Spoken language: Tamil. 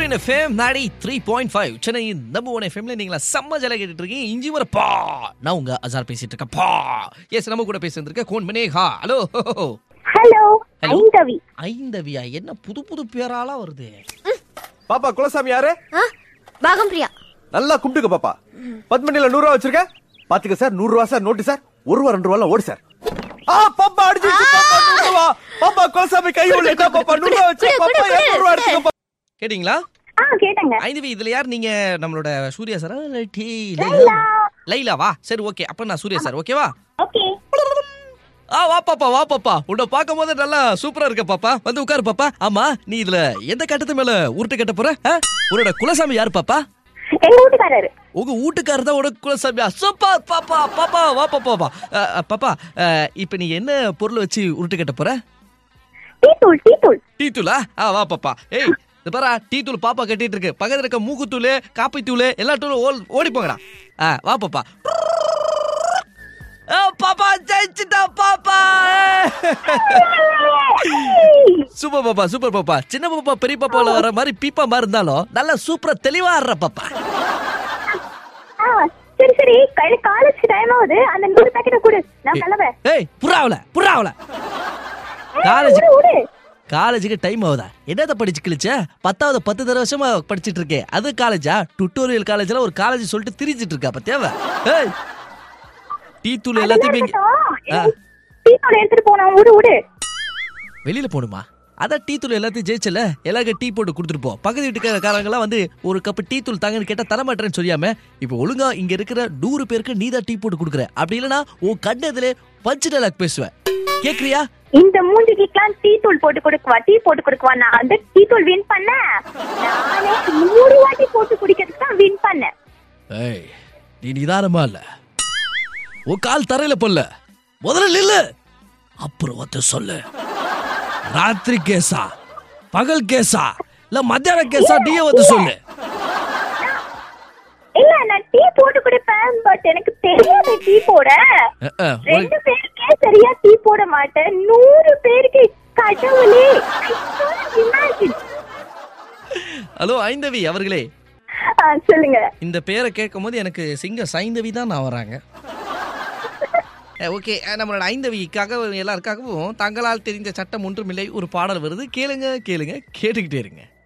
சூரியன் FM ninety three point five சென்னையின் நம்பர் ஒன் எஃப்எம்ல நீங்களா செம்ம ஜல கேட்டுட்டு இருக்கீங்க இஞ்சி வர பா நான் உங்க அசார் பேசிட்டு இருக்கேன் பா எஸ் நம்ம கூட பேசிட்டு இருக்க கோன் மனே ஹா ஹலோ ஹலோ Hello. ஐந்தவி ஐந்தவியா என்ன புது புது பேராலா வருது பாப்பா குலசாமி யாரு ஆ பாகம் பிரியா நல்லா கும்பிட்டுக்க பாப்பா பத்மணியில நூறு ரூபா வச்சிருக்க பாத்துக்க சார் நூறு ரூபா சார் நோட்டு சார் ஒரு ரூபா ரெண்டு ரூபா ஓடு சார் ஆ பாப்பா அடிச்சிருச்சு பாப்பா நூறு ரூபா பாப்பா குலசாமி கை உள்ள பாப்பா நூறு ரூபா வச்சு குடு, பாப்பா குடு, குடு. இருநூறு ரூபா அடிச்சுக்க கேட்டிங்களா ஆ கேட்டேங்க ஐந்தவி இதுல யார் நீங்க நம்மளோட சூர்யா சாரா இல்ல டி லைலா. லைலாவா சரி ஓகே அப்ப நான் சூர்யா சார் ஓகேவா ஓகே ஆ வா பாப்பா வா பாப்பா உன்னை பார்க்கும் போது நல்லா சூப்பரா இருக்க பாப்பா வந்து உட்காரு பாப்பா ஆமா நீ இதுல எந்த கட்டத்து மேல உருட்டு கட்ட போற ஆ? உன்னோட குலசாமி யாரு பாப்பா எங்க வீட்டுக்காரரு உங்க வீட்டுக்காரர் தான் உனக்கு குலசாமியா சூப்பர் பாப்பா பாப்பா வா பாப்பா வா அ, அ, பாப்பா அ, இப்ப நீ என்ன பொருள் வச்சு உருட்டு கட்ட போற டீ தூள் டீ தூள் டீ தூளா ஆ வா பாப்பா ஏய் இது பாரா டீ தூள் பாப்பா கட்டிட்டு இருக்கு பக்கத்துல இருக்க மூக்கு தூள் காப்பி தூள் எல்லா தூளும் ஓல்- ஓடி போங்கடா ஆ வா பாப்பா ஆ, பாப்பா ஜெயிச்சுட்டா பாப்பா சூப்பர் பாப்பா சூப்பர் பாப்பா சின்ன பாப்பா பெரிய பாப்பால வர மாதிரி பீப்பா மாதிரி இருந்தாலும் நல்லா சூப்பரா தெளிவா ஆடுற பாப்பா ஆ சரி சரி கையில காலேஜ் டைம் ஆகுது அந்த நூறு பாக்கெட்டை கொடு நான் கிளம்புறேன் ஏய் புறாவல புறாவல ஏய், காலேஜ் விடு, விடு. காலேஜுக்கு டைம் ஆகுதா என்னத்த படிச்சு கிழிச்ச பத்தாவது பத்து தடவை வருஷமா படிச்சிட்டு இருக்கேன் அது காலேஜா டுட்டோரியல் காலேஜ்ல ஒரு காலேஜ் சொல்லிட்டு திரிஞ்சிட்டு இருக்கா பத்தியாவ ஏய் டீ தூள் எல்லாத்தையுமே இங்க- இருக்கட்டும். ஆ. ஏய், டீ தூள் எடுத்துட்டு போனா விடு விடு வெளியில போகணுமா அதான் டீ தூள் எல்லாத்தையும் ஜெயிச்சல எல்லாருக்கும் டீ போட்டு கொடுத்துட்டு போ பக்கத்து வீட்டுக்காரங்களாம் வந்து ஒரு கப்பு டீ தூள் தாங்கன்னு கேட்டா தரமாட்டேன்னு சொல்லியாம இப்போ ஒழுங்கா இங்க இருக்கிற நூறு பேருக்கு நீ தான் டீ போட்டு கொடுக்குற அப்படி இல்லைன்னா உன் கண்ணதுல பஞ்சு டைலாக் பேசுவேன் கேக்குறியா இந்த மூஞ்சிக்கெல்லாம் டீ தூள் போட்டு கொடுக்குவா டீ போட்டு கொடுக்குவா நான் அந்த டீ தூள் வின் பண்ணேன் நானே நூறு வாட்டி போட்டு குடிக்கிறதுக்கு தான் வின் பண்ணேன் ஏய் நீ நிதானமா இல்ல உன் கால் தரையில பொல்ல முதல்ல நில்லு அப்புறம் வந்து சொல்லு ராத்திரி கேஸா பகல் கேஸா இல்ல மத்தியான கேஸா நீயே வந்து சொல்லு இல்ல நான் டீ போட்டு குடிப்பேன் பட் எனக்கு தெரியாது டீ போட அஹ், அஹ், ஒரு- ரெண்டு பேருக்கே சரியா டீ போட மாட்டேன் நூறு பேருக்கு கடவுளே I can't imagine. ஹலோ ஐந்தவி அவர்களே ஆ, சொல்லுங்க இந்த பேரை கேட்கும் போது எனக்கு சிங்கர் சைந்தவி தான் நான் வராங்க ஓகே நம்மளோட ஐந்தவிக்காக எல்லாருக்காகவும் தங்களால் தெரிந்த சட்டம் ஒன்றுமில்லை ஒரு பாடல் வருது கேளுங்க கேளுங்க கேட்டுக்கிட்டே இருங்க